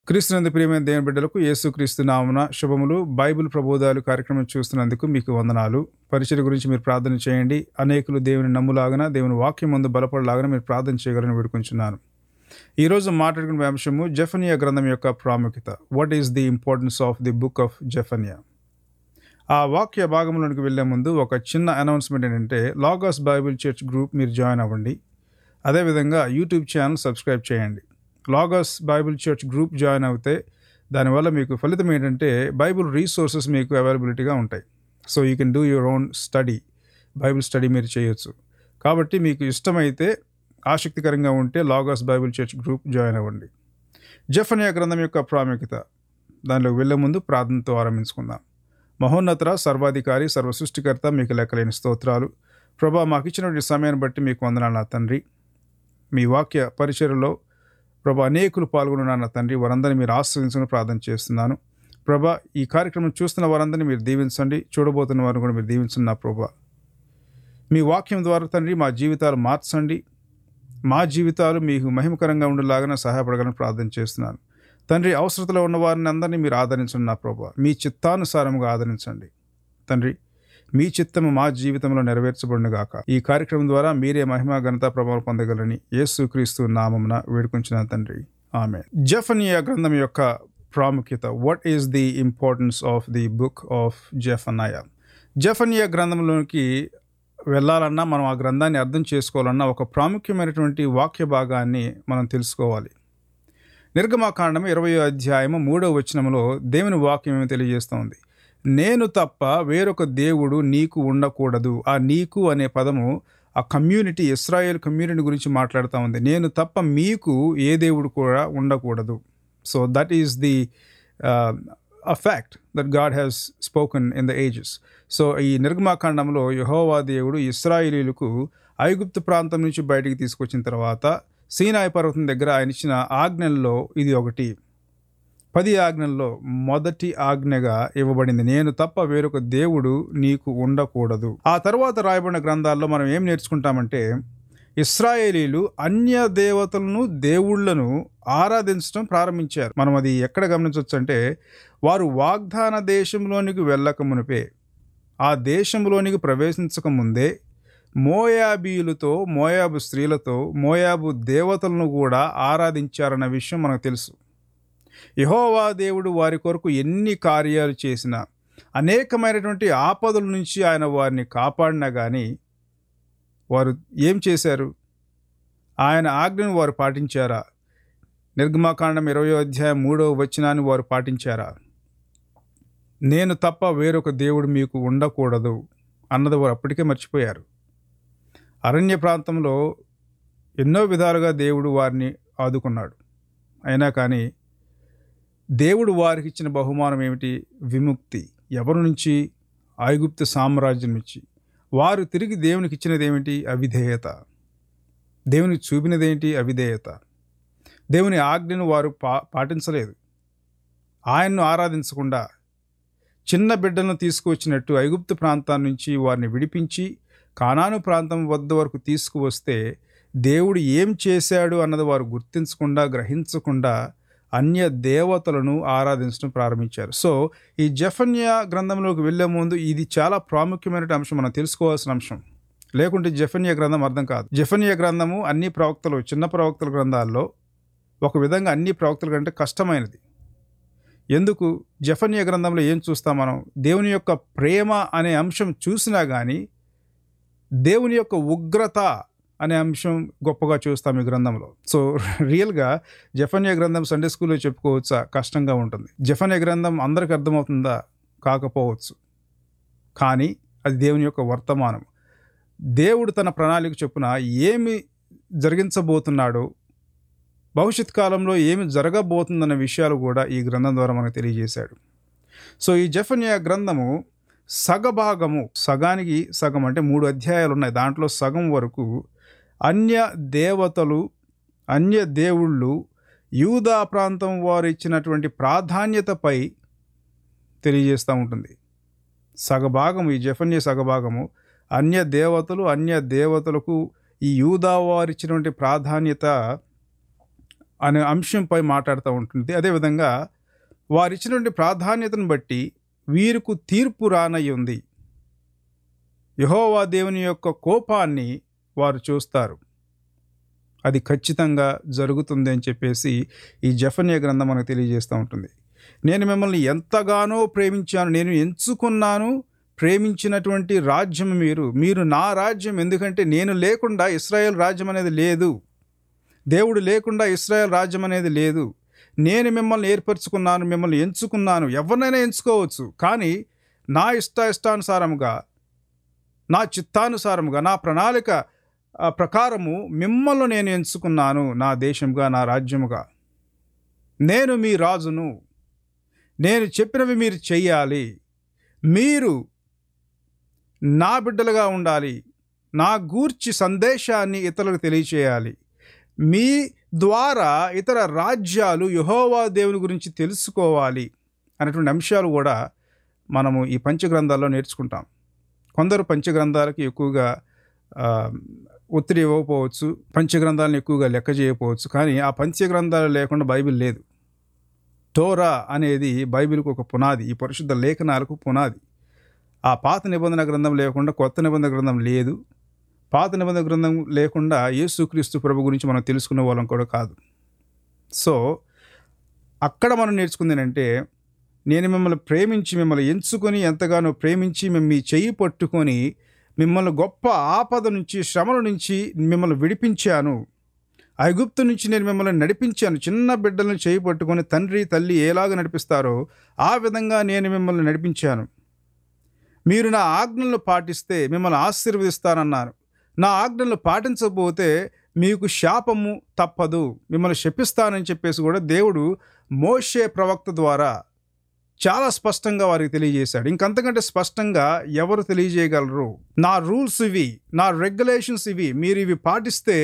క్రీస్తునందు ప్రియమైన దేవుని బిడ్డలకు యేసుక్రీస్తు నామున శుభములు బైబిల్ ప్రబోధాలు కార్యక్రమం చూస్తున్నందుకు మీకు వందనాలు పరిచయ గురించి మీరు ప్రార్థన చేయండి అనేకులు దేవుని నమ్ములాగన దేవుని వాక్యం ముందు బలపడలాగన మీరు ప్రార్థన చేయగలని వేడుకుంటున్నాను ఈరోజు మాట్లాడుకునే అంశము జఫనియా గ్రంథం యొక్క ప్రాముఖ్యత what is the importance of the book of Zephaniah ఆ వాక్య భాగంలోనికి వెళ్లే ముందు ఒక చిన్న అనౌన్స్మెంట్ ఏంటంటే లాగాస్ బైబిల్ చర్చ్ గ్రూప్ మీరు జాయిన్ అవ్వండి అదేవిధంగా యూట్యూబ్ ఛానల్ సబ్స్క్రైబ్ చేయండి Logos Bible church group join అవుతే దానివల్ల మీకు ఫలితం ఏంటంటే బైబిల్ రీసోర్సెస్ మీకు అవైలబిలిటీగా ఉంటాయి so you can do your own study Bible study మీరు చేయొచ్చు కాబట్టి మీకు ఇష్టమైతే ఆసక్తికరంగా ఉంటే Logos Bible church group join అవ్వండి జఫనియా గ్రంథం యొక్క ప్రాముఖ్యత దానిలోకి వెళ్ళే ముందు ప్రార్థనతో ఆరంభించుకుందాం మహోన్నతర సర్వాధికారి సర్వ సృష్టికర్త మీకు లెక్కలేని స్తోత్రాలు ప్రభా మాకు ఇచ్చినటువంటి సమయాన్ని బట్టి మీకు వందనాలు నా తండ్రి మీ వాక్య పరిచయలో ప్రభా అనేకులు పాల్గొన్న నా తండ్రి వారందరినీ మీరు ఆశ్రయించుకుని ప్రార్థన చేస్తున్నాను ప్రభా ఈ కార్యక్రమం చూస్తున్న వారందరినీ మీరు దీవించండి చూడబోతున్న వారిని కూడా మీరు దీవించండి నా ప్రభా మీ వాక్యం ద్వారా తండ్రి మా జీవితాలు మార్చండి మా జీవితాలు మీకు మహిమకరంగా ఉండేలాగానే సహాయపడగలని ప్రార్థన చేస్తున్నాను తండ్రి అవసరతలో ఉన్న వారిని అందరినీ మీరు ఆదరించండి నా ప్రభా మీ చిత్తానుసారముగా ఆదరించండి తండ్రి మీ చిత్తము మా జీవితంలో నెరవేర్చబడిన గాక ఈ కార్యక్రమం ద్వారా మీరే మహిమ ఘనత ప్రభావం పొందగలని యేసుక్రీస్తు నామమున వేడుకుంచిన తండ్రి ఆమె జఫనియా గ్రంథం యొక్క ప్రాముఖ్యత what is the importance of the book of Zephaniah Zephaniah గ్రంథంలోకి వెళ్ళాలన్నా మనం ఆ గ్రంథాన్ని అర్థం చేసుకోవాలన్నా ఒక ప్రాముఖ్యమైనటువంటి వాక్య భాగాన్ని మనం తెలుసుకోవాలి నిర్గమాకాండం ఇరవై అధ్యాయము మూడవ వచనంలో దేవుని వాక్యం ఏమి తెలియజేస్తోంది నేను తప్ప వేరొక దేవుడు నీకు ఉండకూడదు ఆ నీకు అనే పదము ఆ కమ్యూనిటీ ఇస్రాయేల్ కమ్యూనిటీ గురించి మాట్లాడుతూ ఉంది నేను తప్ప మీకు ఏ దేవుడు కూడా ఉండకూడదు so that is the a fact that God has spoken in the ages so ఈ నిర్గమాకాండంలో యహోవా దేవుడు ఇస్రాయేలీలకు ఐగుప్తు ప్రాంతం నుంచి బయటికి తీసుకొచ్చిన తర్వాత సీనాయి పర్వతం దగ్గర ఆయన ఇచ్చిన ఆజ్ఞల్లో ఇది ఒకటి పది ఆజ్ఞల్లో మొదటి ఆజ్ఞగా ఇవ్వబడింది నేను తప్ప వేరొక దేవుడు నీకు ఉండకూడదు ఆ తర్వాత రాయబడిన గ్రంథాల్లో మనం ఏం నేర్చుకుంటామంటే ఇస్రాయేలీలు అన్య దేవతలను దేవుళ్లను ఆరాధించడం ప్రారంభించారు మనం అది ఎక్కడ గమనించవచ్చు అంటే వారు వాగ్దాన దేశంలోనికి వెళ్ళక మునిపే ఆ దేశంలోనికి ప్రవేశించక ముందే మోయాబీయులతో మోయాబు స్త్రీలతో మోయాబు దేవతలను కూడా ఆరాధించారన్న విషయం మనకు తెలుసు యహోవా దేవుడు వారి కొరకు ఎన్ని కార్యాలు చేసినా అనేకమైనటువంటి ఆపదల నుంచి ఆయన వారిని కాపాడినా కానీ వారు ఏం చేశారు ఆయన ఆజ్ఞను వారు పాటించారా నిర్గమాకాండం ఇరవై అధ్యాయం మూడవ వచనాన్ని వారు పాటించారా నేను తప్ప వేరొక దేవుడు మీకు ఉండకూడదు అన్నది వారు అప్పటికే మర్చిపోయారు అరణ్య ప్రాంతంలో ఎన్నో విధాలుగా దేవుడు వారిని ఆదుకున్నాడు అయినా కానీ దేవుడు వారికి ఇచ్చిన బహుమానం ఏమిటి విముక్తి ఎవరి నుంచి ఐగుప్తు సామ్రాజ్యం నుంచి వారు తిరిగి దేవునికి ఇచ్చినది ఏమిటి అవిధేయత దేవునికి చూపినదేంటి అవిధేయత దేవుని ఆజ్ఞను వారు పా పాటించలేదు ఆయన్ను ఆరాధించకుండా చిన్న బిడ్డలను తీసుకువచ్చినట్టు ఐగుప్తు ప్రాంతం నుంచి వారిని విడిపించి కానాను ప్రాంతం వద్ద వరకు తీసుకువస్తే దేవుడు ఏం చేశాడు అన్నది వారు గుర్తించకుండా గ్రహించకుండా అన్య దేవతలను ఆరాధించడం ప్రారంభించారు సో ఈ జఫన్యా గ్రంథంలోకి వెళ్లే ముందు ఇది చాలా ప్రాముఖ్యమైన అంశం మనం తెలుసుకోవాల్సిన అంశం లేకుంటే జఫన్యా గ్రంథం అర్థం కాదు జఫన్యా గ్రంథము అన్ని ప్రవక్తలు చిన్న ప్రవక్తల గ్రంథాల్లో ఒక విధంగా అన్ని ప్రవక్తల కంటే కష్టమైనది ఎందుకు జఫన్యా గ్రంథంలో ఏం చూస్తాం మనం దేవుని యొక్క ప్రేమ అనే అంశం చూసినా కానీ దేవుని యొక్క ఉగ్రత అనే అంశం గొప్పగా చూస్తాం ఈ గ్రంథంలో సో రియల్గా జఫన్యా గ్రంథం సండే స్కూల్లో చెప్పుకోవచ్చా కష్టంగా ఉంటుంది జఫన్యా గ్రంథం అందరికి అర్థమవుతుందా కాకపోవచ్చు కానీ అది దేవుని యొక్క వర్తమానం దేవుడు తన ప్రణాళిక చొప్పున ఏమి జరిగించబోతున్నాడో భవిష్యత్ కాలంలో ఏమి జరగబోతుందన్న విషయాలు కూడా ఈ గ్రంథం ద్వారా మనకు తెలియజేశాడు సో ఈ జఫన్యా గ్రంథము సగభాగము సగానికి సగం అంటే మూడు అధ్యాయాలు ఉన్నాయి దాంట్లో సగం వరకు అన్య దేవతలు అన్య దేవుళ్ళు యూదా ప్రాంతం వారు ఇచ్చినటువంటి ప్రాధాన్యతపై తెలియజేస్తూ ఉంటుంది సగభాగము ఈ జఫన్య సగభాగము అన్య దేవతలు అన్య దేవతలకు ఈ యూదా వారు ఇచ్చినటువంటి ప్రాధాన్యత అనే అంశంపై మాట్లాడుతూ ఉంటుంది అదేవిధంగా వారిచ్చినటువంటి ప్రాధాన్యతను బట్టి వీరికి తీర్పు రానయ్యి ఉంది యహోవా దేవుని యొక్క కోపాన్ని వారు చూస్తారు అది ఖచ్చితంగా జరుగుతుంది అని చెప్పేసి ఈ జఫన్య గ్రంథం మనకు తెలియజేస్తూ ఉంటుంది నేను మిమ్మల్ని ఎంతగానో ప్రేమించాను నేను ఎంచుకున్నాను ప్రేమించినటువంటి రాజ్యం మీరు మీరు నా రాజ్యం ఎందుకంటే నేను లేకుండా ఇస్రాయేల్ రాజ్యం అనేది లేదు దేవుడు లేకుండా ఇస్రాయేల్ రాజ్యం అనేది లేదు నేను మిమ్మల్ని ఏర్పరచుకున్నాను మిమ్మల్ని ఎంచుకున్నాను ఎవరినైనా ఎంచుకోవచ్చు కానీ నా ఇష్ట ఇష్టానుసారముగా నా చిత్తానుసారముగా నా ప్రణాళిక ఆ, ప్రకారము మిమ్మల్ని నేను ఎంచుకున్నాను నా దేశంగా నా రాజ్యముగా నేను మీ రాజును నేను చెప్పినవి మీరు చెయ్యాలి మీరు నా బిడ్డలుగా ఉండాలి నా గూర్చి సందేశాన్ని ఇతరులకు తెలియచేయాలి మీ ద్వారా ఇతర రాజ్యాలు యహోవా దేవుని గురించి తెలుసుకోవాలి అనేటువంటి అంశాలు కూడా మనము ఈ పంచగ్రంథాల్లో నేర్చుకుంటాం కొందరు పంచగ్రంథాలకి ఎక్కువగా ఆ, ఒత్తిడి ఇవ్వకపోవచ్చు పంచగ్రంథాలను ఎక్కువగా లెక్క చేయకపోవచ్చు కానీ ఆ పంచగ్రంథాలు లేకుండా బైబిల్ లేదు టోరా అనేది బైబిల్కు ఒక పునాది ఈ పరిశుద్ధ లేఖనాలకు పునాది ఆ పాత నిబంధన గ్రంథం లేకుండా కొత్త నిబంధన గ్రంథం లేదు పాత నిబంధన గ్రంథం లేకుండా యేసుక్రీస్తు ప్రభు గురించి మనం తెలుసుకునే వాళ్ళం కూడా కాదు సో అక్కడ మనం నేర్చుకుంది ఏంటంటే నేను మిమ్మల్ని ప్రేమించి మిమ్మల్ని ఎంచుకొని ఎంతగానో ప్రేమించి మేము మీ చెయ్యి పట్టుకొని మిమ్మల్ని గొప్ప ఆపద నుంచి శ్రమల నుంచి మిమ్మల్ని విడిపించాను ఐగుప్తు నుంచి నేను మిమ్మల్ని నడిపించాను చిన్న బిడ్డలను చేయి పట్టుకొని తండ్రి తల్లి ఎలాగ నడిపిస్తారో ఆ విధంగా నేను మిమ్మల్ని నడిపించాను మీరు నా ఆజ్ఞలను పాటిస్తే మిమ్మల్ని ఆశీర్వదిస్తానన్నాను నా ఆజ్ఞలను పాటించకపోతే మీకు శాపము తప్పదు మిమ్మల్ని శపిస్తానని చెప్పేసి కూడా దేవుడు మోషే ప్రవక్త ద్వారా చాలా స్పష్టంగా వారికి తెలియజేశాడు ఇంకంతకంటే స్పష్టంగా ఎవరు తెలియజేయగలరు నా రూల్స్ ఇవి నా రెగ్యులేషన్స్ ఇవి మీరు ఇవి పాటిస్తే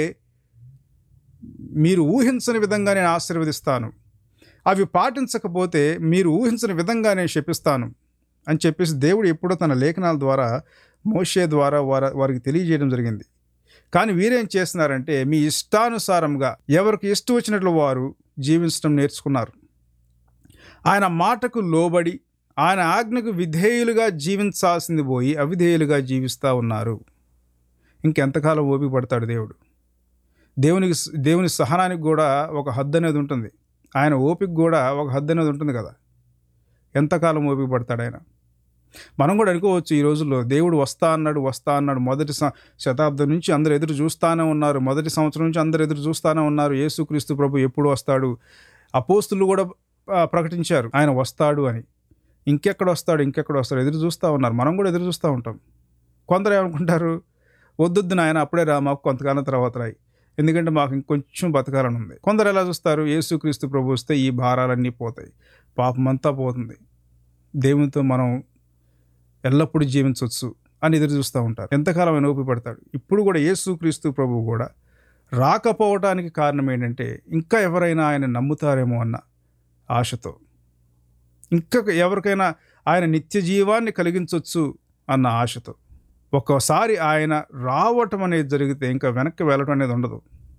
మీరు ఊహించని విధంగా నేను ఆశీర్వదిస్తాను అవి పాటించకపోతే మీరు ఊహించని విధంగా నేను శపిస్తాను అని చెప్పేసి దేవుడు ఎప్పుడో తన లేఖనాల ద్వారా మోషే ద్వారా వార వారికి తెలియజేయడం జరిగింది కానీ వీరేం చేస్తున్నారంటే మీ ఇష్టానుసారంగా ఎవరికి ఇష్టం వచ్చినట్లు వారు జీవించడం నేర్చుకున్నారు ఆయన మాటకు లోబడి ఆయన ఆజ్ఞకు విధేయులుగా జీవించాల్సింది పోయి అవిధేయులుగా జీవిస్తూ ఉన్నారు ఇంకెంతకాలం ఓపిక పడతాడు దేవుడు దేవునికి దేవుని సహనానికి కూడా ఒక హద్దు అనేది ఉంటుంది ఆయన ఓపిక కూడా ఒక హద్దు అనేది ఉంటుంది కదా ఎంతకాలం ఓపిక పడతాడు ఆయన మనం కూడా అనుకోవచ్చు ఈ రోజుల్లో దేవుడు వస్తా అన్నాడు వస్తా అన్నాడు మొదటి స- శతాబ్దం నుంచి అందరు ఎదురు చూస్తానే ఉన్నారు మొదటి సంవత్సరం నుంచి అందరు ఎదురు చూస్తానే ఉన్నారు యేసుక్రీస్తు ప్రభు ఎప్పుడు వస్తాడు అపోస్తులు కూడా ఆ, ప్రకటించారు ఆయన వస్తాడు అని ఇంకెక్కడ వస్తాడు ఇంకెక్కడ వస్తాడు ఎదురు చూస్తూ ఉన్నారు మనం కూడా ఎదురు చూస్తూ ఉంటాం కొందరు ఏమనుకుంటారు వద్దొద్దు నాయన అప్పుడే రా మాకు కొంతకాలం తర్వాత రాయి ఎందుకంటే మాకు ఇంకొంచెం బతకాలని ఉంది కొందరు ఎలా చూస్తారు యేసుక్రీస్తు ప్రభు వస్తే ఈ భారాలన్నీ పోతాయి పాపమంతా పోతుంది దేవునితో మనం ఎల్లప్పుడూ జీవించవచ్చు అని ఎదురు చూస్తూ ఉంటారు ఎంతకాలం ఆయన ఓపిక పడతాడు ఇప్పుడు కూడా యేసుక్రీస్తు ప్రభువు కూడా రాకపోవడానికి కారణం ఏంటంటే ఇంకా ఎవరైనా ఆయన నమ్ముతారేమో అన్న ఆశతో ఇంకా ఎవరికైనా ఆయన నిత్య జీవాన్ని కలిగించవచ్చు అన్న ఆశతో ఒక్కోసారి ఆయన రావటం అనేది జరిగితే ఇంకా వెనక్కి వెళ్ళటం అనేది ఉండదు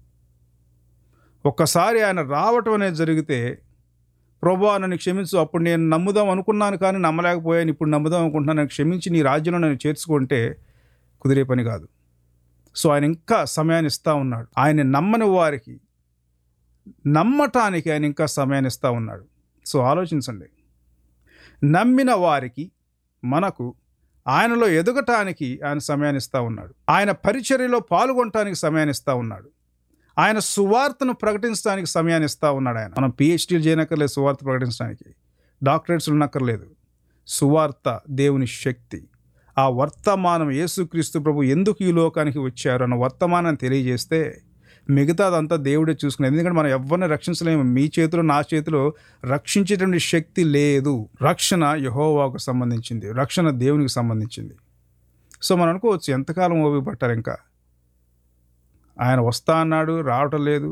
ఒక్కసారి ఆయన రావటం అనేది జరిగితే ప్రభు నన్ను క్షమించు అప్పుడు నేను నమ్ముదాం అనుకున్నాను కానీ నమ్మలేకపోయాను ఇప్పుడు నమ్ముదాం అనుకుంటున్నాను నన్ను క్షమించి నీ రాజ్యంలో నన్ను చేర్చుకుంటే కుదిరే పని కాదు సో ఆయన ఇంకా సమయాన్ని ఇస్తూ ఉన్నాడు ఆయన నమ్మని వారికి నమ్మటానికి ఆయన ఇంకా సమయాన్ని ఇస్తూ ఉన్నాడు సో ఆలోచించండి నమ్మిన వారికి మనకు ఆయనలో ఎదగటానికి ఆయన సమయాన్ని ఇస్తూ ఉన్నాడు ఆయన పరిచర్యలో పాల్గొనటానికి సమయాన్ని ఇస్తూ ఉన్నాడు ఆయన సువార్తను ప్రకటించడానికి సమయాన్ని ఇస్తూ ఉన్నాడు ఆయన మనం పిహెచ్డీలు చేయనక్కర్లేదు సువార్త ప్రకటించడానికి డాక్టరేట్స్ ఉన్నక్కర్లేదు సువార్త దేవుని శక్తి ఆ వర్తమానం యేసుక్రీస్తు ప్రభు ఎందుకు ఈ లోకానికి వచ్చారు అన్న వర్తమానాన్ని తెలియజేస్తే మిగతాదంతా దేవుడే చూసుకునేది ఎందుకంటే మనం ఎవరిని రక్షించలేము మీ చేతిలో నా చేతిలో రక్షించేటువంటి శక్తి లేదు రక్షణ యహోవాకు సంబంధించింది రక్షణ దేవునికి సంబంధించింది సో మనం అనుకోవచ్చు ఎంతకాలం ఓపిక పట్టారు ఇంకా ఆయన వస్తా అన్నాడు రావటం లేదు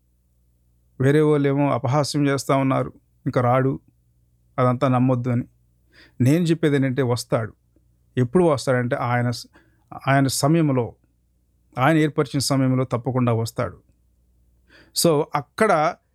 వేరే వాళ్ళు ఏమో అపహాస్యం చేస్తూ ఉన్నారు ఇంకా రాడు అదంతా నమ్మొద్దు అని నేను చెప్పేది ఏంటంటే వస్తాడు ఎప్పుడు వస్తాడంటే ఆయన ఆయన సమయంలో ఆయన ఏర్పరిచిన సమయంలో తప్పకుండా వస్తాడు సో అక్కడ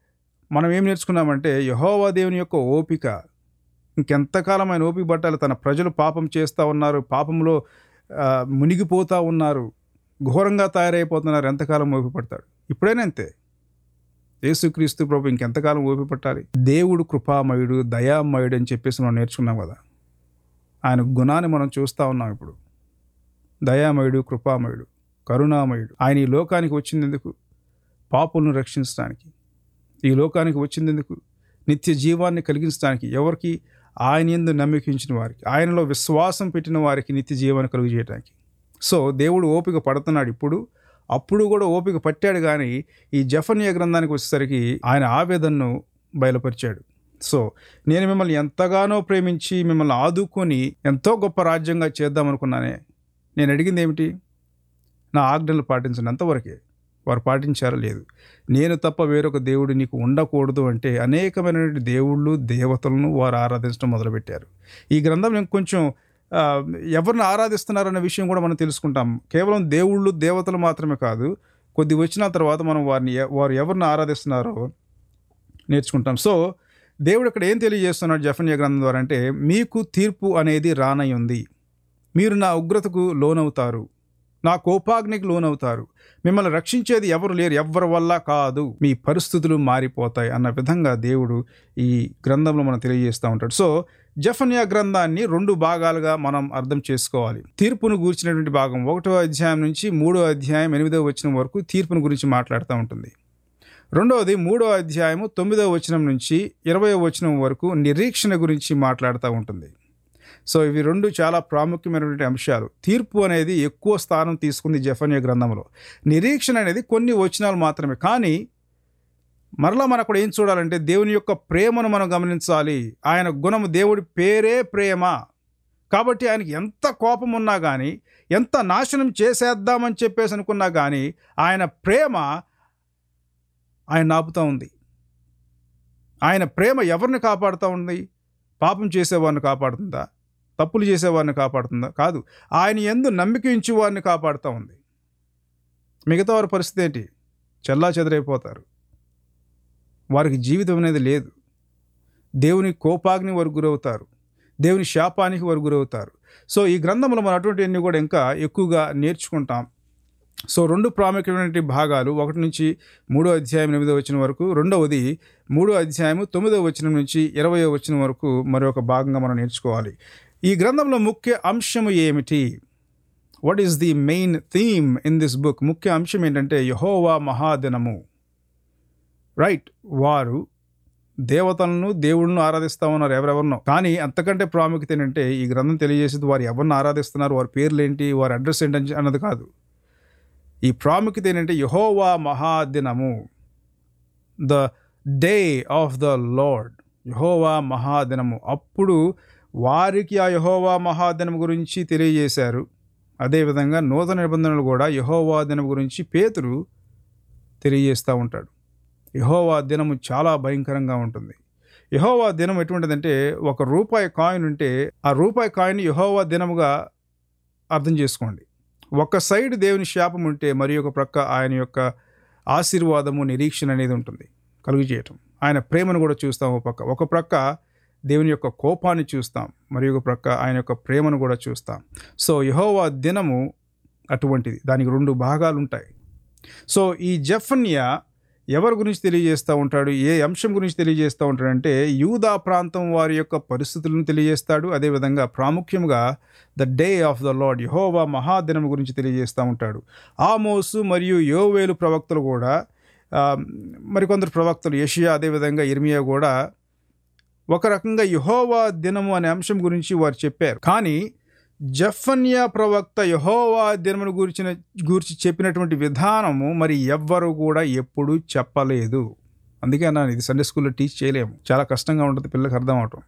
మనం ఏం నేర్చుకున్నామంటే యహోవా దేవుని యొక్క ఓపిక ఇంకెంతకాలం ఆయన ఓపిక పట్టాలి తన ప్రజలు పాపం చేస్తూ ఉన్నారు పాపంలో ఆ, మునిగిపోతూ ఉన్నారు ఘోరంగా తయారైపోతున్నారు ఎంతకాలం ఓపిక పడతాడు ఇప్పుడైనా అంతే యేసుక్రీస్తు ప్రభు ఇంకెంతకాలం ఓపిక పట్టాలి దేవుడు కృపామయుడు దయామయుడు అని చెప్పేసి మనం నేర్చుకున్నాం కదా ఆయన గుణాన్ని మనం చూస్తూ ఉన్నాం ఇప్పుడు దయామయుడు కృపామయుడు కరుణామయుడు ఆయన ఈ లోకానికి వచ్చింది ఎందుకు పాపులను రక్షించడానికి ఈ లోకానికి వచ్చింది ఎందుకు నిత్య జీవాన్ని కలిగించడానికి ఎవరికి ఆయన ఎందు నమ్మికించిన వారికి ఆయనలో విశ్వాసం పెట్టిన వారికి నిత్య జీవాన్ని కలుగు చేయడానికి సో దేవుడు ఓపిక పడుతున్నాడు ఇప్పుడు అప్పుడు కూడా ఓపిక పట్టాడు కానీ ఈ జఫన్య గ్రంథానికి వచ్చేసరికి ఆయన ఆవేదనను బయలుపరిచాడు సో నేను మిమ్మల్ని ఎంతగానో ప్రేమించి మిమ్మల్ని ఆదుకొని ఎంతో గొప్ప రాజ్యంగా చేద్దాం అనుకున్నానే నేను అడిగింది ఏమిటి నా ఆజ్ఞలు పాటించండి అంతవరకే వారు పాటించారో లేదు నేను తప్ప వేరొక దేవుడు నీకు ఉండకూడదు అంటే అనేకమైనటువంటి దేవుళ్ళు దేవతలను వారు ఆరాధించడం మొదలుపెట్టారు ఈ గ్రంథం ఇంకొంచెం ఆ, ఎవరిని ఆరాధిస్తున్నారన్న విషయం కూడా మనం తెలుసుకుంటాం కేవలం దేవుళ్ళు దేవతలు మాత్రమే కాదు కొద్ది వచ్చిన తర్వాత మనం వారిని ఎ- వారు ఎవరిని ఆరాధిస్తున్నారో నేర్చుకుంటాం సో దేవుడు ఇక్కడ ఏం తెలియజేస్తున్నాడు జఫన్య గ్రంథం ద్వారా అంటే మీకు తీర్పు అనేది రానై ఉంది మీరు నా ఉగ్రతకు లోనవుతారు నా కోపాగ్నికి లోనవుతారు మిమ్మల్ని రక్షించేది ఎవరు లేరు ఎవ్వరి వల్ల కాదు మీ పరిస్థితులు మారిపోతాయి అన్న విధంగా దేవుడు ఈ గ్రంథంలో మనం తెలియజేస్తూ ఉంటాడు సో జఫన్యా గ్రంథాన్ని రెండు భాగాలుగా మనం అర్థం చేసుకోవాలి తీర్పును గూర్చినటువంటి భాగం ఒకటో అధ్యాయం నుంచి మూడో అధ్యాయం ఎనిమిదో వచనం వరకు తీర్పును గురించి మాట్లాడుతూ ఉంటుంది రెండవది మూడో అధ్యాయము తొమ్మిదో వచనం నుంచి ఇరవయో వచనం వరకు నిరీక్షణ గురించి మాట్లాడుతూ ఉంటుంది సో ఇవి రెండు చాలా ప్రాముఖ్యమైనటువంటి అంశాలు తీర్పు అనేది ఎక్కువ స్థానం తీసుకుంది జఫన్య గ్రంథంలో నిరీక్షణ అనేది కొన్ని వచనాలు మాత్రమే కానీ మరలా మనం అక్కడ ఏం చూడాలంటే దేవుని యొక్క ప్రేమను మనం గమనించాలి ఆయన గుణము దేవుడి పేరే ప్రేమ కాబట్టి ఆయనకి ఎంత కోపం ఉన్నా కానీ ఎంత నాశనం చేసేద్దామని చెప్పేసి అనుకున్నా కానీ ఆయన ప్రేమ ఆయన నాపుతూ ఉంది ఆయన ప్రేమ ఎవరిని కాపాడుతూ ఉంది పాపం చేసేవారిని కాపాడుతుందా తప్పులు చేసేవారిని కాపాడుతుందా కాదు ఆయన ఎందు నమ్మిక ఉంచి వారిని కాపాడుతూ ఉంది మిగతా వారి పరిస్థితి ఏంటి చెల్లా చెదరైపోతారు వారికి జీవితం అనేది లేదు దేవుని కోపాగ్ని వారు గురవుతారు దేవుని శాపానికి వారు గురవుతారు సో ఈ గ్రంథంలో మనం అటువంటివన్నీ కూడా ఇంకా ఎక్కువగా నేర్చుకుంటాం సో రెండు ప్రాముఖ్యమైనటువంటి భాగాలు ఒకటి నుంచి మూడో అధ్యాయం ఎనిమిదో వచ్చిన వరకు రెండవది మూడో అధ్యాయము తొమ్మిదో వచనం నుంచి ఇరవయో వచనం వరకు మరొక భాగంగా మనం నేర్చుకోవాలి ఈ గ్రంథంలో ముఖ్య అంశము ఏమిటి what is the main theme in this book ముఖ్య అంశం ఏంటంటే యహోవా మహాదినము రైట్ వారు దేవతలను దేవుళ్ళను ఆరాధిస్తూ ఉన్నారు ఎవరెవరినో కానీ అంతకంటే ప్రాముఖ్యత ఏంటంటే ఈ గ్రంథం తెలియజేసేది వారు ఎవరిని ఆరాధిస్తున్నారు వారి పేర్లు ఏంటి వారి అడ్రస్ ఏంటి అన్నది కాదు ఈ ప్రాముఖ్యత ఏంటంటే యహోవా మహాదినము the day of the Lord యహోవా మహాదినము అప్పుడు వారికి ఆ యహోవా మహాదినం గురించి తెలియజేశారు అదేవిధంగా నూతన నిబంధనలు కూడా యహోవా దినం గురించి పేతురు తెలియజేస్తూ ఉంటాడు యహోవా దినము చాలా భయంకరంగా ఉంటుంది యహోవా దినం ఎటువంటిదంటే ఒక రూపాయి కాయిన్ ఉంటే ఆ రూపాయి కాయిన్ యహోవా దినముగా అర్థం చేసుకోండి ఒక సైడ్ దేవుని శాపం ఉంటే మరి ఒక ప్రక్క ఆయన యొక్క ఆశీర్వాదము నిరీక్షణ అనేది ఉంటుంది కలుగు చేయటం ఆయన ప్రేమను కూడా చూస్తాం ఒక పక్క ఒక ప్రక్క దేవుని యొక్క కోపాన్ని చూస్తాం మరి ఒక ప్రక్క ఆయన యొక్క ప్రేమను కూడా చూస్తాం సో యహోవా దినము అటువంటిది దానికి రెండు భాగాలు ఉంటాయి సో ఈ జఫన్యా ఎవరి గురించి తెలియజేస్తూ ఉంటాడు ఏ అంశం గురించి తెలియజేస్తూ ఉంటాడంటే యూదా ప్రాంతం వారి యొక్క పరిస్థితులను తెలియజేస్తాడు అదేవిధంగా ప్రాముఖ్యంగా the day of the Lord యహోవా మహాదినం గురించి తెలియజేస్తూ ఉంటాడు ఆమోసు మరియు యోవేలు ప్రవక్తలు కూడా ఆ, మరికొందరు ప్రవక్తలు యషియా అదేవిధంగా ఇర్మియా కూడా ఒక రకంగా యహోవా దినము అనే అంశం గురించి వారు చెప్పారు కానీ జఫన్యా ప్రవక్త యహోవా దినమును గురించిన గురించి చెప్పినటువంటి విధానము మరి ఎవ్వరు కూడా ఎప్పుడూ చెప్పలేదు అందుకే అన్నాను ఇది సండే స్కూల్లో టీచ్ చేయలేము చాలా కష్టంగా ఉంటుంది పిల్లలకు అర్థం అవటం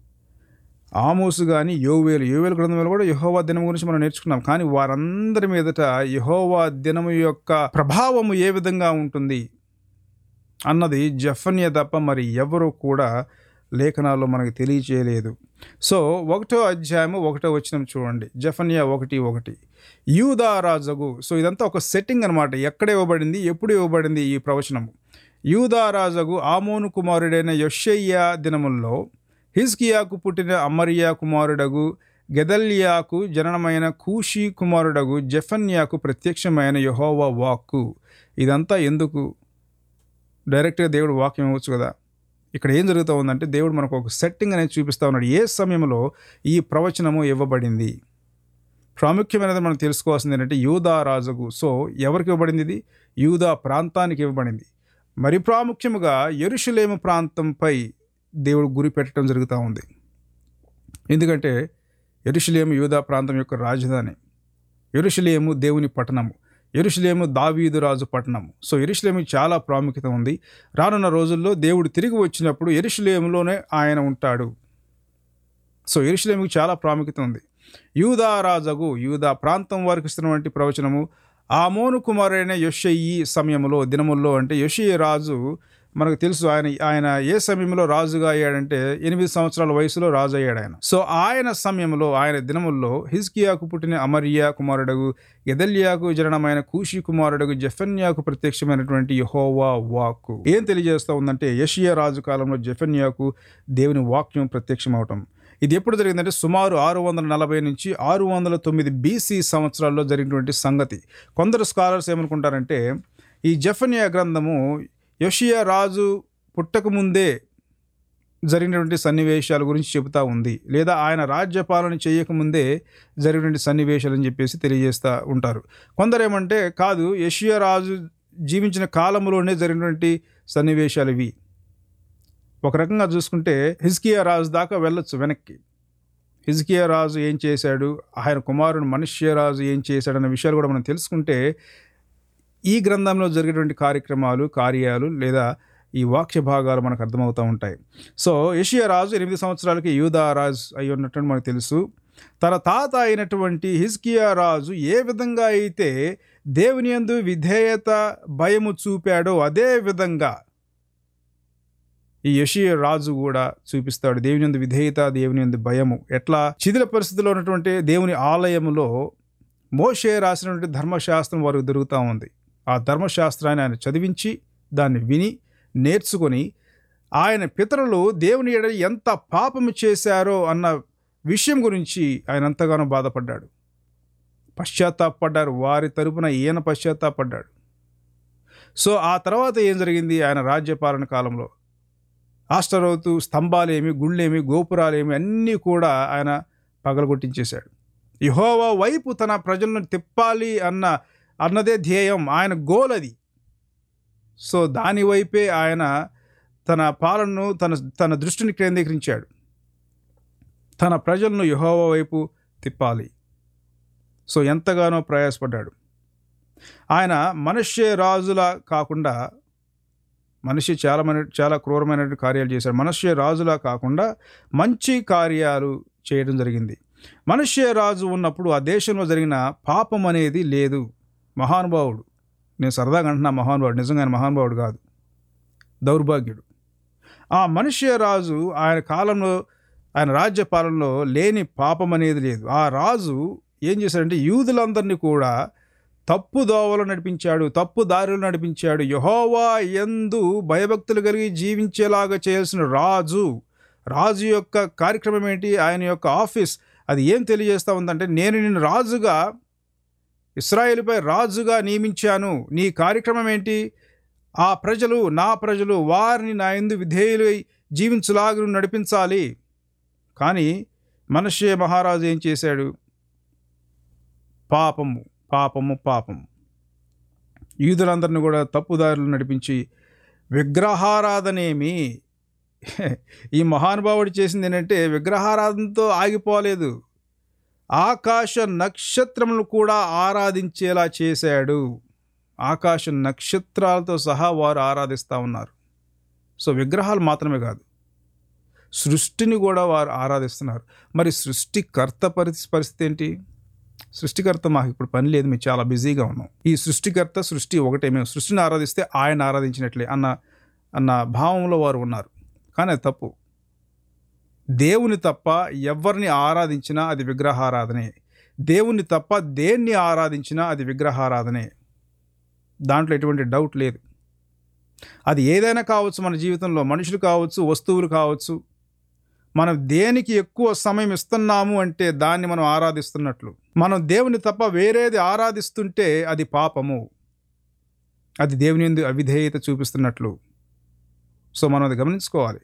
ఆమోసు కానీ యోవేలు యోవేలు గ్రంథంలో కూడా యహోవా దినం గురించి మనం నేర్చుకున్నాం కానీ వారందరి మీదట యహోవా దినము యొక్క ప్రభావము ఏ విధంగా ఉంటుంది అన్నది జఫన్య తప్ప మరి ఎవరు కూడా లేఖనాల్లో మనకు తెలియచేయలేదు సో ఒకటో అధ్యాయము ఒకటో వచనం చూడండి జఫన్యా ఒకటి ఒకటి యూదా రాజగు సో ఇదంతా ఒక సెట్టింగ్ అనమాట ఎక్కడ ఇవ్వబడింది ఎప్పుడు ఇవ్వబడింది ఈ ప్రవచనము యూదారాజగు ఆమోను కుమారుడైన యొషయ్య దినముల్లో హిజ్కియాకు పుట్టిన అమరియా కుమారుడగు గెదల్యాకు జననమైన కూషి కుమారుడగు జెఫన్యాకు ప్రత్యక్షమైన యహోవా వాక్కు ఇదంతా ఎందుకు డైరెక్ట్గా దేవుడు వాక్యం ఇవ్వచ్చు కదా ఇక్కడ ఏం జరుగుతూ ఉందంటే దేవుడు మనకు ఒక సెట్టింగ్ అనేది చూపిస్తూ ఉన్నాడు ఏ సమయంలో ఈ ప్రవచనము ఇవ్వబడింది ప్రాముఖ్యమైనది మనం తెలుసుకోవాల్సింది ఏంటంటే యూదా రాజుకు సో ఎవరికి ఇవ్వబడింది ఇది యూదా ప్రాంతానికి ఇవ్వబడింది మరి ప్రాముఖ్యముగా ఎరుషులేము ప్రాంతంపై దేవుడు గురి పెట్టడం జరుగుతూ ఉంది ఎందుకంటే ఎరుషులేము యూదా ప్రాంతం యొక్క రాజధాని ఎరుషులేము దేవుని పట్టణము ఎరుషులేము దావీదు రాజు పట్టణము సో ఎరుషులేము చాలా ప్రాముఖ్యత ఉంది రానున్న రోజుల్లో దేవుడు తిరిగి వచ్చినప్పుడు ఎరుషులేములోనే ఆయన ఉంటాడు సో ఎరుషులేముకి చాలా ప్రాముఖ్యత ఉంది యూదా రాజగు యూదా ప్రాంతం వారికి ఇస్తున్నటువంటి ప్రవచనము ఆమోను కుమారుడైన యొషయి సమయంలో దినముల్లో అంటే యొషయి రాజు మనకు తెలుసు ఆయన ఆయన ఏ సమయంలో రాజుగా అయ్యాడంటే ఎనిమిది సంవత్సరాల వయసులో రాజు అయ్యాడు ఆయన సో ఆయన సమయంలో ఆయన దినముల్లో హిజ్కియాకు పుట్టిన అమర్యా కుమారుడగు ఎదల్యాకు జననమైన కూషి కుమారుడగు జెఫన్యాకు ప్రత్యక్షమైనటువంటి యహోవా వాక్కు ఏం తెలియజేస్తా ఉందంటే యషియా రాజు కాలంలో జెఫన్యాకు దేవుని వాక్యం ప్రత్యక్షమవటం ఇది ఎప్పుడు జరిగిందంటే సుమారు ఆరు వందల నలభై నుంచి ఆరు వందల తొమ్మిది బీసీ సంవత్సరాల్లో జరిగినటువంటి సంగతి కొందరు స్కాలర్స్ ఏమనుకుంటారంటే ఈ జఫన్యా గ్రంథము యషియా రాజు పుట్టకముందే జరిగినటువంటి సన్నివేశాల గురించి చెబుతూ ఉంది లేదా ఆయన రాజ్యపాలన చేయకముందే జరిగినటువంటి సన్నివేశాలు అని చెప్పేసి తెలియజేస్తూ ఉంటారు కొందరు ఏమంటే కాదు యషియా రాజు జీవించిన కాలంలోనే జరిగినటువంటి సన్నివేశాలు ఇవి ఒక రకంగా చూసుకుంటే హిజ్కియా రాజు దాకా వెళ్ళొచ్చు వెనక్కి హిజ్కియా రాజు ఏం చేశాడు ఆయన కుమారుడు మనుష్య రాజు ఏం చేశాడు అనే విషయాలు కూడా మనం తెలుసుకుంటే ఈ గ్రంథంలో జరిగేటువంటి కార్యక్రమాలు కార్యాలు లేదా ఈ వాక్య భాగాలు మనకు అర్థమవుతూ ఉంటాయి సో యషియా రాజు ఎనిమిది సంవత్సరాలకి యూదా రాజు అయి ఉన్నట్టు మనకు తెలుసు తన తాత అయినటువంటి హిజ్కియా రాజు ఏ విధంగా అయితే దేవుని యందు విధేయత భయము చూపాడో అదే విధంగా ఈ యషియ రాజు కూడా చూపిస్తాడు దేవుని యందు విధేయత దేవుని యందు భయము ఎట్లా చిదిల పరిస్థితిలో ఉన్నటువంటి దేవుని ఆలయములో మోషే రాసినటువంటి ధర్మశాస్త్రం వారికి దొరుకుతూ ఉంది ఆ ధర్మశాస్త్రాన్ని ఆయన చదివించి దాన్ని విని నేర్చుకొని ఆయన పితరులు దేవుని ఎడ ఎంత పాపము చేశారో అన్న విషయం గురించి ఆయన ఎంతగానో బాధపడ్డాడు పశ్చాత్తాపడ్డారు వారి తరపున ఈయన పశ్చాత్తాపడ్డాడు సో ఆ తర్వాత ఏం జరిగింది ఆయన రాజ్యపాలన కాలంలో ఆస్టరోతు స్తంభాలేమి గుళ్ళేమి గోపురాలేమి అన్నీ కూడా ఆయన పగలగొట్టించేశాడు యహోవా వైపు తన ప్రజలను తిప్పాలి అన్న అన్నదే ధ్యేయం ఆయన గోల్ అది సో దాని వైపే ఆయన తన పాలనను తన తన దృష్టిని కేంద్రీకరించాడు తన ప్రజలను యహోవా వైపు తిప్పాలి సో ఎంతగానో ప్రయాసపడ్డాడు ఆయన మనుష్య రాజుల కాకుండా మనిషి చాలా మన చాలా క్రూరమైన కార్యాలు చేశాడు మనుష్య రాజులా కాకుండా మంచి కార్యాలు చేయడం జరిగింది మనుష్య రాజు ఉన్నప్పుడు ఆ దేశంలో జరిగిన పాపం అనేది లేదు మహానుభావుడు నేను సరదాగా అంటున్నా మహానుభావుడు నిజంగా ఆయన మహానుభావుడు కాదు దౌర్భాగ్యుడు ఆ మనుష్య రాజు ఆయన కాలంలో ఆయన రాజ్య పాలనలో లేని పాపం అనేది లేదు ఆ రాజు ఏం చేశాడంటే యూదులందరినీ కూడా తప్పు దోవలు నడిపించాడు తప్పు దారులు నడిపించాడు యహోవా ఎందు భయభక్తులు కలిగి జీవించేలాగా చేయాల్సిన రాజు రాజు యొక్క కార్యక్రమం ఏంటి ఆయన యొక్క ఆఫీస్ అది ఏం తెలియజేస్తా ఉందంటే నేను నిన్ను రాజుగా ఇస్రాయేలుపై రాజుగా నియమించాను నీ కార్యక్రమం ఏంటి ఆ ప్రజలు నా ప్రజలు వారిని నా ఎందు విధేయులై జీవించులాగా నడిపించాలి కానీ మనుష్య మహారాజు ఏం చేశాడు పాపము పాపము పాపము యూదులందరిని కూడా తప్పుదారులు నడిపించి విగ్రహారాధనేమి ఈ మహానుభావుడు చేసింది ఏంటంటే విగ్రహారాధనతో ఆగిపోలేదు ఆకాశ నక్షత్రములు కూడా ఆరాధించేలా చేశాడు ఆకాశ నక్షత్రాలతో సహా వారు ఆరాధిస్తూ ఉన్నారు సో విగ్రహాలు మాత్రమే కాదు సృష్టిని కూడా వారు ఆరాధిస్తున్నారు మరి సృష్టికర్త పరిస్థితి పరిస్థితి ఏంటి సృష్టికర్త మాకు ఇప్పుడు పని లేదు మేము చాలా బిజీగా ఉన్నాం ఈ సృష్టికర్త సృష్టి ఒకటే మేము సృష్టిని ఆరాధిస్తే ఆయన ఆరాధించినట్లే అన్న అన్న భావంలో వారు ఉన్నారు కానీ అది తప్పు దేవుని తప్ప ఎవరిని ఆరాధించినా అది విగ్రహారాధనే దేవుని తప్ప దేన్ని ఆరాధించినా అది విగ్రహారాధనే దాంట్లో ఎటువంటి డౌట్ లేదు అది ఏదైనా కావచ్చు మన జీవితంలో మనుషులు కావచ్చు వస్తువులు కావచ్చు మనం దేనికి ఎక్కువ సమయం ఇస్తున్నాము అంటే దాన్ని మనం ఆరాధిస్తున్నట్లు మనం దేవుని తప్ప వేరేది ఆరాధిస్తుంటే అది పాపము అది దేవుని ఎందు అవిధేయత చూపిస్తున్నట్లు సో మనం అది గమనించుకోవాలి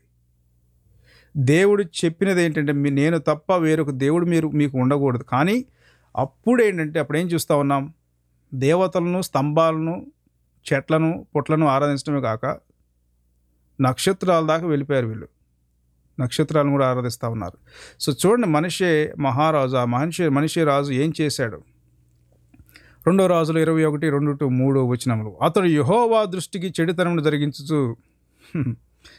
దేవుడు చెప్పినది ఏంటంటే మీ నేను తప్ప వేరొక దేవుడు మీరు మీకు ఉండకూడదు కానీ అప్పుడు ఏంటంటే అప్పుడు ఏం చూస్తూ ఉన్నాం దేవతలను స్తంభాలను చెట్లను పుట్లను ఆరాధించడమే కాక నక్షత్రాల దాకా వెళ్ళిపోయారు వీళ్ళు నక్షత్రాలను కూడా ఆరాధిస్తూ ఉన్నారు సో చూడండి మనిషే మహారాజు ఆ మనిషి మనిషి రాజు ఏం చేశాడు రెండో రాజులు ఇరవై ఒకటి రెండు టు మూడు వచనములు అతడు యహోవా దృష్టికి చెడుతనమును జరిగించుచు హ్మ్.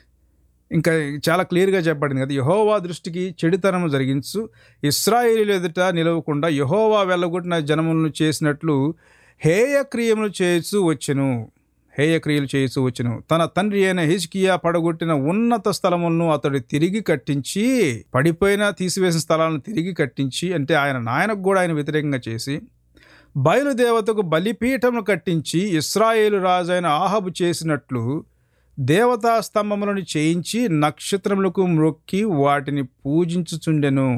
ఇంకా చాలా క్లియర్గా చెప్పబడింది కదా యహోవా దృష్టికి చెడుతనము జరిగించు ఇస్రాయేలీల ఎదుట నిలవకుండా యహోవా వెళ్ళగొట్టిన జనములను చేసినట్లు హేయ క్రియములు చేయొచ్చు వచ్చెను హేయ క్రియలు చేయొచ్చు వచ్చెను తన తండ్రి అయిన హిజ్కియా పడగొట్టిన ఉన్నత స్థలములను అతడు తిరిగి కట్టించి పడిపోయిన తీసివేసిన స్థలాలను తిరిగి కట్టించి అంటే ఆయన నాయనకు కూడా ఆయన వ్యతిరేకంగా చేసి బయలుదేవతకు బలిపీఠమును కట్టించి ఇస్రాయేలు రాజైన ఆహబు చేసినట్లు దేవతా స్తంభములను చేయించి నక్షత్రములకు మ్రొక్కి వాటిని పూజించుచుండెను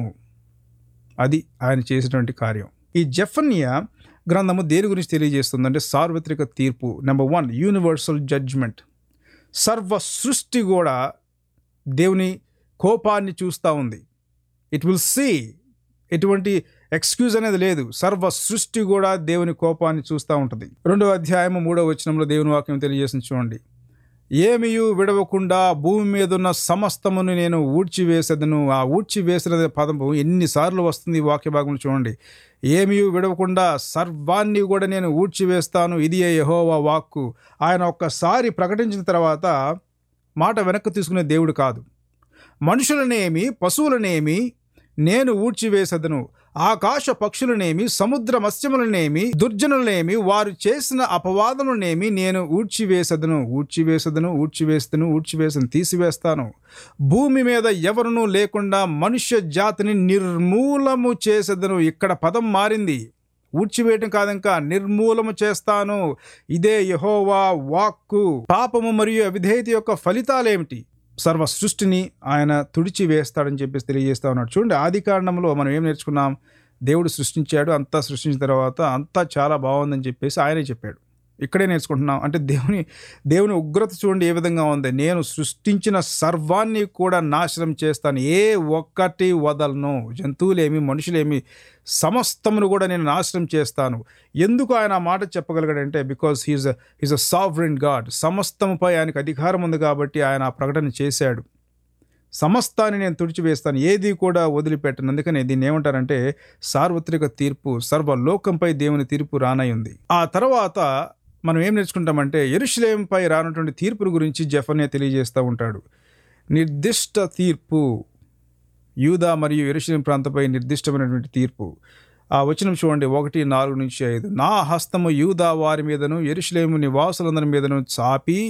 అది ఆయన చేసినటువంటి కార్యం ఈ జఫన్యా గ్రంథము దేని గురించి తెలియజేస్తుంది అంటే సార్వత్రిక తీర్పు నెంబర్ వన్ యూనివర్సల్ జడ్జ్మెంట్ సర్వ సృష్టి కూడా దేవుని కోపాన్ని చూస్తూ ఉంది ఇట్ విల్ సీ ఎటువంటి ఎక్స్క్యూజ్ అనేది లేదు సర్వ సృష్టి కూడా దేవుని కోపాన్ని చూస్తూ ఉంటుంది రెండవ అధ్యాయము మూడవ వచనంలో దేవుని వాక్యం తెలియజేసింది చూడండి ఏమియు విడవకుండా భూమి మీద ఉన్న సమస్తమును నేను ఊడ్చివేసేదను ఆ ఊడ్చివేసిన పదము ఎన్నిసార్లు వస్తుంది ఈ వాక్య భాగంలో చూడండి ఏమియు విడవకుండా సర్వాన్ని కూడా నేను ఊడ్చివేస్తాను ఇది యెహోవా వాక్కు ఆయన ఒక్కసారి ప్రకటించిన తర్వాత మాట వెనక్కి తీసుకునే దేవుడు కాదు మనుషులనేమి పశువులనేమి నేను ఊడ్చివేసెదను ఆకాశ పక్షులనేమి సముద్ర మత్స్యములనేమి దుర్జనులనేమి వారు చేసిన అపవాదములనేమి నేను ఊడ్చివేసెదను ఊడ్చివేసెదను ఊడ్చివేసెదను ఊడ్చివేసను తీసివేస్తాను భూమి మీద ఎవరునూ లేకుండా మనుష్య జాతిని నిర్మూలము చేసేదను ఇక్కడ పదం మారింది ఊడ్చివేయటం కాదింకా నిర్మూలము చేస్తాను ఇదే యహోవా వాక్కు పాపము మరియు అవిధేయత యొక్క ఫలితాలేమిటి సర్వ సృష్టిని ఆయన తుడిచి వేస్తాడని చెప్పేసి తెలియజేస్తా ఉన్నాడు చూడండి ఆది కారణంలో మనం ఏం నేర్చుకున్నాం దేవుడు సృష్టించాడు అంతా సృష్టించిన తర్వాత అంతా చాలా బాగుందని చెప్పేసి ఆయనే చెప్పాడు ఇక్కడే నేర్చుకుంటున్నాం అంటే దేవుని దేవుని ఉగ్రత చూడండి ఏ విధంగా ఉంది నేను సృష్టించిన సర్వాన్ని కూడా నాశనం చేస్తాను ఏ ఒక్కటి వదలను జంతువులేమి మనుషులేమి సమస్తమును కూడా నేను నాశనం చేస్తాను ఎందుకు ఆయన ఆ మాట చెప్పగలిగాడంటే because he's he's a sovereign God సమస్తముపై ఆయనకు అధికారం ఉంది కాబట్టి ఆయన ఆ ప్రకటన చేశాడు సమస్తాన్ని నేను తుడిచివేస్తాను ఏది కూడా వదిలిపెట్టను అందుకని దీన్ని ఏమంటారంటే సార్వత్రిక తీర్పు సర్వలోకంపై దేవుని తీర్పు రానయ్యింది ఆ తర్వాత మనం ఏం నేర్చుకుంటామంటే ఎరుషులేంపై రానటువంటి తీర్పుల గురించి జఫన్య తెలియజేస్తూ ఉంటాడు నిర్దిష్ట తీర్పు యూదా మరియు ఎరుషులేం ప్రాంతంపై నిర్దిష్టమైనటువంటి తీర్పు ఆ వచనం చూడండి ఒకటి నాలుగు నుంచి ఐదు నా హస్తము యూదా వారి మీదను ఎరుషులేము నివాసులందరి మీదను చాపి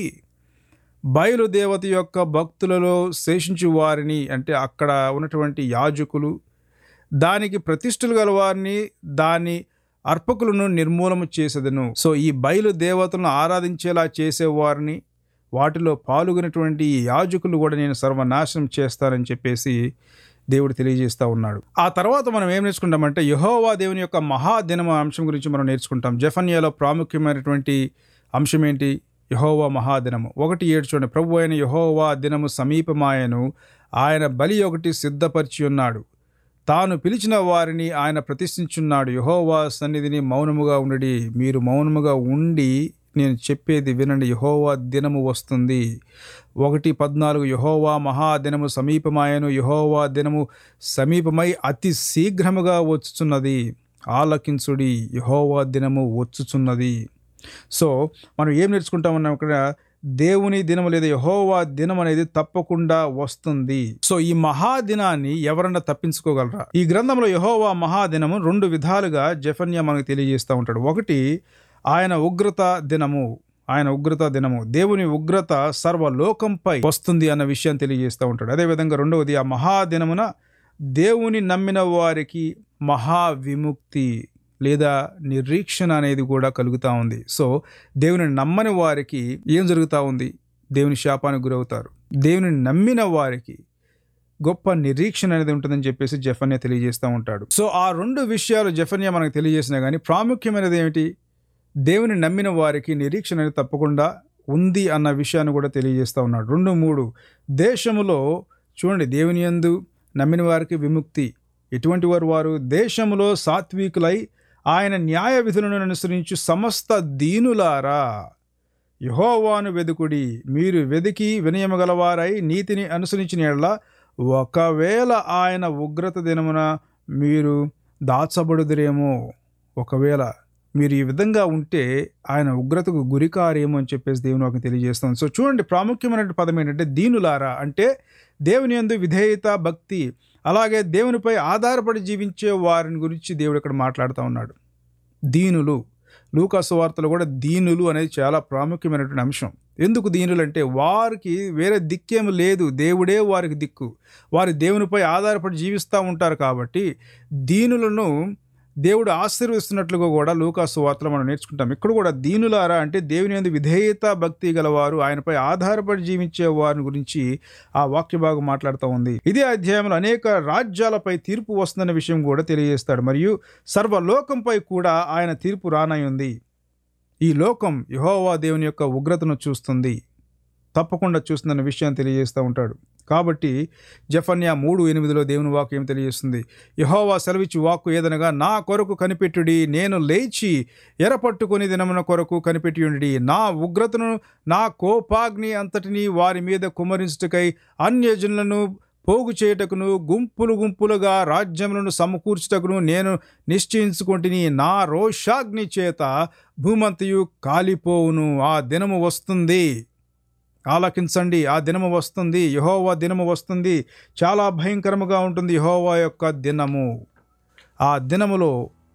బయలుదేవత యొక్క భక్తులలో శేషించు వారిని అంటే అక్కడ ఉన్నటువంటి యాజకులు దానికి ప్రతిష్ఠలు గల వారిని దాని అర్పకులను నిర్మూలన చేసేదను సో ఈ బయలు దేవతలను ఆరాధించేలా చేసేవారిని వాటిలో పాల్గొనేటువంటి ఈ యాజకులు కూడా నేను సర్వనాశనం చేస్తానని చెప్పేసి దేవుడు తెలియజేస్తూ ఉన్నాడు ఆ తర్వాత మనం ఏం నేర్చుకుంటామంటే యహోవా దేవుని యొక్క మహాదినం అంశం గురించి మనం నేర్చుకుంటాం జఫన్యాలో ప్రాముఖ్యమైనటువంటి అంశం ఏంటి యహోవా మహాదినము ఒకటి ఏడు చూడండి ప్రభు అయిన యహోవా దినము సమీపమాయను ఆయన బలి ఒకటి సిద్ధపరిచి ఉన్నాడు తాను పిలిచిన వారిని ఆయన ప్రతిష్ఠించున్నాడు యహోవా సన్నిధిని మౌనముగా ఉండడి మీరు మౌనముగా ఉండి నేను చెప్పేది వినండి యహోవా దినము వస్తుంది ఒకటి పద్నాలుగు యహోవా మహాదినము సమీపమాయను యహోవా దినము సమీపమై అతి శీఘ్రముగా వచ్చుచున్నది ఆలకించుడి యహోవా దినము వచ్చుచున్నది సో మనం ఏం నేర్చుకుంటామన్నాం ఇక్కడ దేవుని దినం లేదా యహోవా దినం అనేది తప్పకుండా వస్తుంది సో ఈ మహాదినాన్ని ఎవరన్నా తప్పించుకోగలరా ఈ గ్రంథంలో యహోవా మహాదినము రెండు విధాలుగా జఫన్య మనకు తెలియజేస్తూ ఉంటాడు ఒకటి ఆయన ఉగ్రత దినము ఆయన ఉగ్రత దినము దేవుని ఉగ్రత సర్వలోకంపై వస్తుంది అన్న విషయం తెలియజేస్తూ ఉంటాడు అదేవిధంగా రెండవది ఆ మహాదినమున దేవుని నమ్మిన వారికి మహా విముక్తి లేదా నిరీక్షణ అనేది కూడా కలుగుతూ ఉంది సో దేవుని నమ్మని వారికి ఏం జరుగుతూ ఉంది దేవుని శాపానికి గురవుతారు దేవుని నమ్మిన వారికి గొప్ప నిరీక్షణ అనేది ఉంటుందని చెప్పేసి జఫన్య తెలియజేస్తూ ఉంటాడు సో ఆ రెండు విషయాలు జఫన్య మనకు తెలియజేసినా కానీ ప్రాముఖ్యమైనది ఏమిటి దేవుని నమ్మిన వారికి నిరీక్షణ అనేది తప్పకుండా ఉంది అన్న విషయాన్ని కూడా తెలియజేస్తూ ఉన్నాడు రెండు మూడు దేశములో చూడండి దేవుని యందు నమ్మిన వారికి విముక్తి ఎటువంటి వారు వారు దేశములో సాత్వికులై ఆయన న్యాయ విధులను అనుసరించు సమస్త దీనులారా యహోవాను వెదుకుడి మీరు వెదికి వినయము గలవారై నీతిని అనుసరించిన ఎడల ఒకవేళ ఆయన ఉగ్రత దినమున మీరు దాచబడుదురేమో ఒకవేళ మీరు ఈ విధంగా ఉంటే ఆయన ఉగ్రతకు గురికారేమో అని చెప్పేసి దేవుని వాకి తెలియజేస్తాం సో చూడండి ప్రాముఖ్యమైన పదం ఏంటంటే దీనులారా అంటే దేవుని యందు విధేయత భక్తి అలాగే దేవునిపై ఆధారపడి జీవించే వారిని గురించి దేవుడు ఇక్కడ మాట్లాడుతూ ఉన్నాడు దీనులు లూకాసు వార్తలు కూడా దీనులు అనేది చాలా ప్రాముఖ్యమైనటువంటి అంశం ఎందుకు దీనులు అంటే వారికి వేరే దిక్కేమి లేదు దేవుడే వారికి దిక్కు వారి దేవునిపై ఆధారపడి జీవిస్తూ ఉంటారు కాబట్టి దీనులను దేవుడు ఆశీర్వదిస్తున్నట్లుగా కూడా లూకాసు వార్తలు మనం నేర్చుకుంటాం ఇక్కడ కూడా దీనులారా అంటే దేవుని యందు విధేయత భక్తి గలవారు ఆయనపై ఆధారపడి జీవించే వారిని గురించి ఆ వాక్య భాగం మాట్లాడుతూ ఉంది ఇదే అధ్యాయంలో అనేక రాజ్యాలపై తీర్పు వస్తుందన్న విషయం కూడా తెలియజేస్తాడు మరియు సర్వలోకంపై కూడా ఆయన తీర్పు రానయ్యుంది ఈ లోకం యహోవా దేవుని యొక్క ఉగ్రతను చూస్తుంది తప్పకుండా చూస్తుందన్న విషయాన్ని తెలియజేస్తూ ఉంటాడు కాబట్టి జఫన్యా మూడు ఎనిమిదిలో దేవుని వాక్కు ఏం తెలియజేస్తుంది యహోవా సెలవిచ్చి వాక్కు ఏదనగా నా కొరకు కనిపెట్టుడి నేను లేచి ఎరపట్టుకొని దినమున కొరకు కనిపెట్టియుండి నా ఉగ్రతను నా కోపాగ్ని అంతటిని వారి మీద కుమరించుటకై అన్యజనులను పోగు చేయుటకును గుంపులు గుంపులుగా రాజ్యములను సమకూర్చుటకును నేను నిశ్చయించుకుంటుని నా రోషాగ్ని చేత భూమంతయు కాలిపోవును ఆ దినము వస్తుంది ఆలకించండి ఆ దినము వస్తుంది యహోవా దినము వస్తుంది చాలా భయంకరముగా ఉంటుంది యహోవా యొక్క దినము ఆ దినములో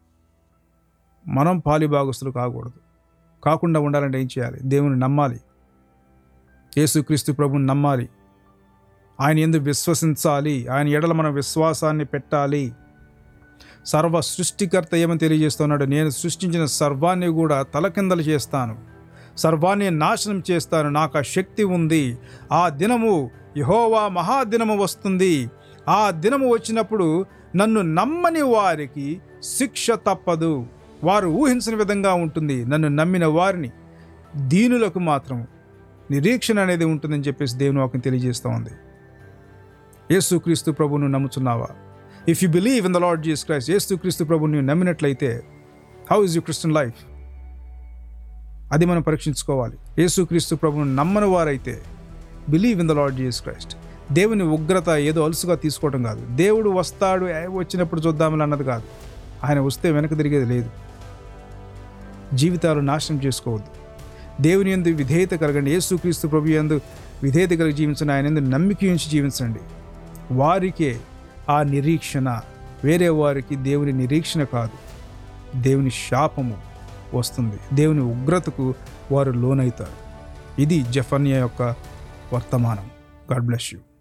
మనం పాలిభాగస్తులు కాకూడదు కాకుండా ఉండాలంటే ఏం చేయాలి దేవుని నమ్మాలి యేసుక్రీస్తు ప్రభుని నమ్మాలి ఆయన ఎందుకు విశ్వసించాలి ఆయన ఎడల మన విశ్వాసాన్ని పెట్టాలి సర్వ సృష్టికర్త ఏమని తెలియజేస్తున్నాడు నేను సృష్టించిన సర్వాన్ని కూడా తలకిందలు చేస్తాను సర్వాన్ని నాశనం చేస్తాను నాకు ఆ శక్తి ఉంది ఆ దినము యహోవా మహాదినము వస్తుంది ఆ దినము వచ్చినప్పుడు నన్ను నమ్మని వారికి శిక్ష తప్పదు వారు ఊహించిన విధంగా ఉంటుంది నన్ను నమ్మిన వారిని దీనులకు మాత్రం నిరీక్షణ అనేది ఉంటుందని చెప్పేసి దేవుని వాక్యం తెలియజేస్తూ ఉంది యేసుక్రీస్తు ప్రభువును నమ్ముచున్నావా if you believe in the Lord Jesus Christ యేసుక్రీస్తు ప్రభువుని నమ్మినట్లయితే how is you Christian life అది మనం పరీక్షించుకోవాలి యేసుక్రీస్తు ప్రభువును నమ్మని వారైతే believe in the Lord Jesus Christ దేవుని ఉగ్రత ఏదో అలుసుగా తీసుకోవడం కాదు దేవుడు వస్తాడు ఏ వచ్చినప్పుడు చూద్దామని అన్నది కాదు ఆయన వస్తే వెనక తిరిగేది లేదు జీవితాలు నాశనం చేసుకోవద్దు దేవుని ఎందు విధేయత కలగండి యేసుక్రీస్తు ప్రభు ఎందు విధేయత కలిగి జీవించండి ఆయన ఎందు నమ్మిక ఉంచి జీవించండి వారికే ఆ నిరీక్షణ వేరే వారికి దేవుని నిరీక్షణ కాదు దేవుని శాపము వస్తుంది దేవుని ఉగ్రతకు వారు లోనవుతారు ఇది జఫన్య యొక్క వర్తమానం గాడ్ బ్లెస్ యూ